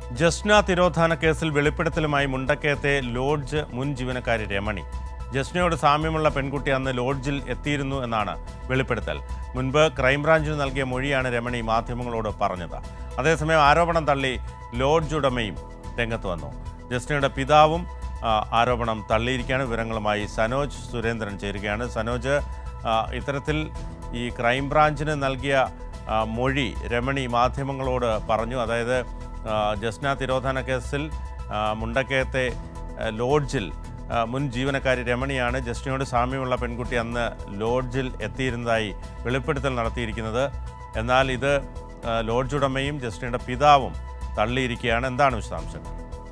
ജസ്ന തിരോധാന കേസിൽ വെളിപ്പെടുത്തലുമായി മുണ്ടക്കയത്തെ ലോഡ്ജ് മുൻ ജീവനക്കാരി രമണി ജസ്നയോട് സാമ്യമുള്ള പെൺകുട്ടി അന്ന് ലോഡ്ജിൽ എത്തിയിരുന്നു എന്നാണ് വെളിപ്പെടുത്തൽ മുൻപ് ക്രൈംബ്രാഞ്ചിന് നൽകിയ മൊഴിയാണ് രമണി മാധ്യമങ്ങളോട് പറഞ്ഞത് അതേസമയം ആരോപണം തള്ളി ലോഡ്ജ് ഉടമയും രംഗത്ത് വന്നു ജസ്നയുടെ പിതാവും ആ, ആരോപണം തള്ളിയിരിക്കുകയാണ് വിവരങ്ങളുമായി സനോജ് സുരേന്ദ്രൻ ചേരുകയാണ് സനോജ് ആ, ഇത്തരത്തിൽ ഈ ക്രൈംബ്രാഞ്ചിന് നൽകിയ ആ, മൊഴി രമണി മാധ്യമങ്ങളോട് പറഞ്ഞു അതായത് ആ, ജസ്ന തിരോധാന കേസിൽ ആ, മുണ്ടക്കയത്തെ ആ, ലോഡ്ജിൽ ആ, മുൻ ജീവനക്കാരി രമണിയാണ് ജസ്നയോട് സാമ്യമുള്ള പെൺകുട്ടി അന്ന് ലോഡ്ജിൽ എത്തിയിരുന്നതായി വെളിപ്പെടുത്തൽ നടത്തിയിരിക്കുന്നത് എന്നാൽ ഇത് ആ, ലോഡ്ജ് ഉടമയും ജസ്നയുടെ പിതാവും തള്ളിയിരിക്കുകയാണ് എന്താണ് വിശദാംശങ്ങൾ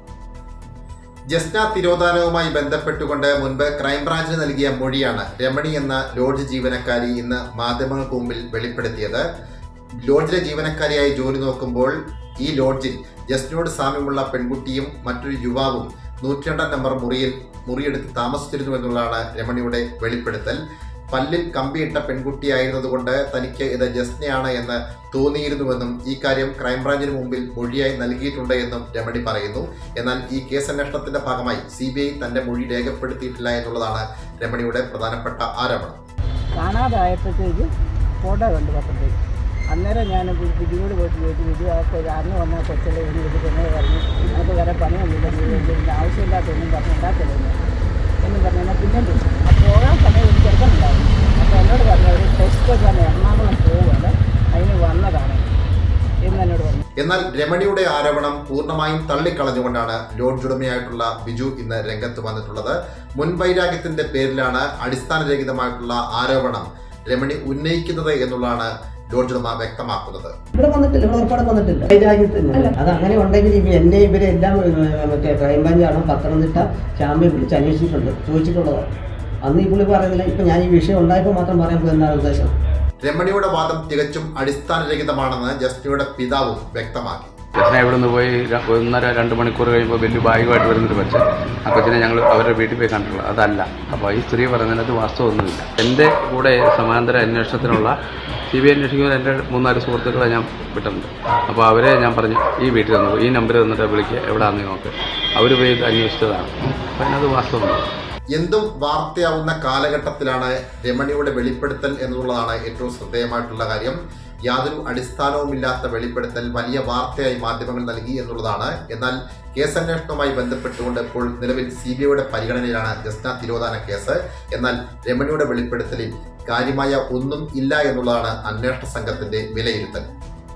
ജസ്ന തിരോധാനവുമായി ബന്ധപ്പെട്ടുകൊണ്ട് മുൻപ് ക്രൈംബ്രാഞ്ചിന് നൽകിയ മൊഴിയാണ് രമണി എന്ന ലോഡ്ജ് ജീവനക്കാരി ഇന്ന് മാധ്യമങ്ങൾക്ക് മുമ്പിൽ വെളിപ്പെടുത്തിയത് ലോഡ്ജിലെ ജീവനക്കാരിയായി ജോലി നോക്കുമ്പോൾ ഈ ലോഡ്ജിൽ ജസ്നയോട് സാമ്യമുള്ള പെൺകുട്ടിയും മറ്റൊരു യുവാവും നൂറ്റിരണ്ടാം നമ്പർ മുറിയിൽ മുറിയെടുത്ത് താമസിച്ചിരുന്നു എന്നുള്ളതാണ് രമണിയുടെ വെളിപ്പെടുത്തൽ പല്ലിൽ കമ്പിയിട്ട പെൺകുട്ടിയായിരുന്നതുകൊണ്ട് തനിക്ക് ഇത് ജസ്നയാണ് എന്ന് തോന്നിയിരുന്നുവെന്നും ഈ കാര്യം ക്രൈംബ്രാഞ്ചിന് മുമ്പിൽ മൊഴിയായി നൽകിയിട്ടുണ്ട് എന്നും രമണി പറയുന്നു എന്നാൽ ഈ കേസ് അന്വേഷണത്തിന്റെ ഭാഗമായി സി ബി ഐ തന്റെ മൊഴി രേഖപ്പെടുത്തിയിട്ടില്ല എന്നുള്ളതാണ് രമണിയുടെ പ്രധാനപ്പെട്ട ആരോപണം കാണാതായപ്പോഴത്തേക്ക് ഫോട്ടോ കണ്ടു പത്രത്തിൽ അന്നേരം ഞാൻ ബിജുവിനോട് പോയിട്ട് ചോദിച്ചു ബിജു ആ കൊ- അന്ന് വന്ന കൊച്ചലെ ഇനി ഇത് തന്നെ പറഞ്ഞു നമുക്ക് വേറെ പണിയൊന്നുമില്ല ഇതിൻ്റെ ആവശ്യമില്ലാത്തൊന്നും പറഞ്ഞുണ്ടാക്കരുത് എന്നും പറഞ്ഞു എന്നാൽ പിന്നെ ചോദിച്ചു ആ പോകാൻ സമയം ഒരു ചെറുക്കനുണ്ടായിരുന്നു അപ്പോൾ എന്നോട് പറഞ്ഞു ഒരു ടെസ്റ്റ് തന്നെ എറണാകുളം പോവുകയാണ് അതിന് വന്നതാണ് എന്ന് എന്നോട് പറഞ്ഞു എന്നാൽ രമണിയുടെ ആരോപണം പൂർണ്ണമായും തള്ളിക്കളഞ്ഞുകൊണ്ടാണ് ലോഡ്ജ് ഉടമയായിട്ടുള്ള ബിജു ഇന്ന് രംഗത്ത് വന്നിട്ടുള്ളത് മുൻവൈരാഗ്യത്തിന്റെ പേരിലാണ് അടിസ്ഥാനരഹിതമായിട്ടുള്ള ആരോപണം രമണി ഉന്നയിക്കുന്നത് എന്നുള്ളതാണ് ലോഡ്ജ് ഉടമ വ്യക്തമാക്കുന്നത് ഇവിടെ വന്നിട്ടില്ല ഇവിടെ ഉറപ്പാടെ വന്നിട്ടില്ല രാജ്യത്ത് അത് അങ്ങനെ ഉണ്ടെങ്കിൽ ഇവ എന്നെ ഇവരെ എല്ലാം മറ്റേ ക്രൈംബ്രാഞ്ചാണോ പത്തനംതിട്ട ചാമ്പ്യൻ വിളിച്ച് അന്വേഷിച്ചിട്ടുണ്ട് ചോദിച്ചിട്ടുള്ളതാണ് അന്ന് ഈ പുള്ളി പറയുന്നില്ല ഇപ്പൊ ഞാൻ ഈ വിഷയം ഉണ്ടായപ്പോൾ മാത്രം പറയാൻ പോയി എന്താണ് ഉദ്ദേശം രമണിയുടെ വാദം തികച്ചും അടിസ്ഥാനരഹിതമാണെന്ന് ജസ്റ്റിയുടെ പിതാവും വ്യക്തമാക്കി ജസ്ന ഇവിടെ നിന്ന് പോയി ര- ഒന്നര രണ്ട് മണിക്കൂർ കഴിയുമ്പോൾ വലിയ ബാഗുമായിട്ട് വരുന്നൊരു കൊച്ചൻ ആ കൊച്ചിനെ ഞങ്ങൾ അവരുടെ വീട്ടിൽ പോയി കണ്ടിട്ടുള്ളൂ അതല്ല അപ്പോൾ ഈ സ്ത്രീ പറയുന്നതിനകത്ത് വാസ്തവമൊന്നുമില്ല എൻ്റെ കൂടെ സമാന്തര അന്വേഷണത്തിനുള്ള സി ബി ഐ അന്വേഷിക്കുമ്പോൾ എൻ്റെ മൂന്നാല് സുഹൃത്തുക്കളെ ഞാൻ വിട്ടിട്ടുണ്ട് അപ്പോൾ അവരെ ഞാൻ പറഞ്ഞു ഈ വീട്ടിൽ നിന്ന് ഈ നമ്പർ തന്നിട്ട് വിളിക്കുക എവിടെയാണെന്ന് നോക്ക് അവർ പോയി ഇത് അന്വേഷിച്ചതാണ് അപ്പോൾ അതിനകത്ത് വാസ്തവമുണ്ട് എന്തും വാർത്തയാവുന്ന കാലഘട്ടത്തിലാണ് രമണിയുടെ വെളിപ്പെടുത്തൽ എന്നുള്ളതാണ് ഏറ്റവും ശ്രദ്ധേയമായിട്ടുള്ള കാര്യം യാതൊരു അടിസ്ഥാനവുമില്ലാത്ത വെളിപ്പെടുത്തൽ വലിയ വാർത്തയായി മാധ്യമങ്ങൾ നൽകി എന്നുള്ളതാണ് എന്നാൽ കേസന്വേഷണവുമായി ബന്ധപ്പെട്ടുകൊണ്ട് ഇപ്പോൾ നിലവിൽ സി ബി ഐയുടെ പരിഗണനയിലാണ് ജസ്ന തിരോധാന കേസ് എന്നാൽ രമണിയുടെ വെളിപ്പെടുത്തലിൽ കാര്യമായ ഒന്നും ഇല്ല എന്നുള്ളതാണ് അന്വേഷണ സംഘത്തിന്റെ വിലയിരുത്തൽ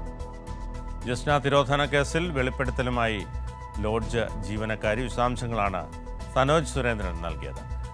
ജസ്ന തിരോധാന കേസിൽ വെളിപ്പെടുത്തലുമായി ലോഡ്ജ് ജീവനക്കാരി വിശദാംശങ്ങളാണ് സനോജ് സുരേന്ദ്രൻ നൽകിയത്